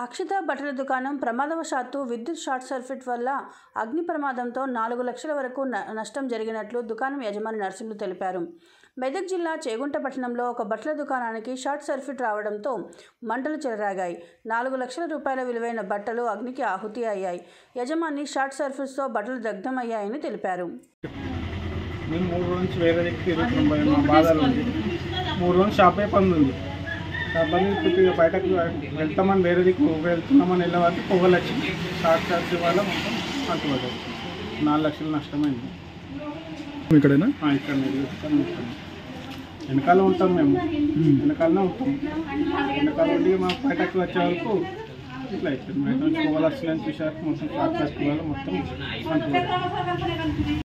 అక్షిత బట్టల దుకాణం ప్రమాదవశాత్తు విద్యుత్ షార్ట్ సర్క్యూట్ వల్ల అగ్ని ప్రమాదంతో నాలుగు లక్షల వరకు న- నష్టం జరిగినట్లు దుకాణం యజమాని నర్సింహులు తెలిపారు మెదక్ జిల్లా చేగుంట పట్టణంలో ఒక బట్టల దుకాణానికి షార్ట్ సర్క్యూట్ రావడంతో మంటలు చెలరాగాయి నాలుగు లక్షల రూపాయల విలువైన బట్టలు అగ్నికి ఆహుతి అయ్యాయి యజమాని షార్ట్ సర్క్యూట్స్తో బట్టలు దగ్ధమయ్యాయని తెలిపారు మేము మూడు రోజు నుంచి వేరే దగ్గరికి తిరుగుతున్నాం భయం మా బాధలు ఉంది మూడు రోజులు షాప్ అయి పని ఉంది షాప్ అని కొద్దిగా బయటకు వెళ్తామని వేరే దిక్కు వెళ్తున్నామని వెళ్ళే వరకు పొగలు వచ్చింది షార్ట్ సర్క్యూట్ వల్ల మొత్తం అంటుపడ్డది నాలుగు లక్షలు నష్టమైంది ఇక్కడేనా ఆ, ఇక్కడ నిలుస్తాం ఇక్కడ. వెనకాల ఉంటాం మేము వెనకాలనే ఉంటాం వెనకాల ఉండి మా బయటకు వచ్చే వరకు ఇట్లా అయిపోయింది బయట నుంచి పొగలు వస్తున్నాయని చూసారు మొత్తం షార్ట్ సర్క్యూట్ వల్ల మొత్తం అంటుపడ్డది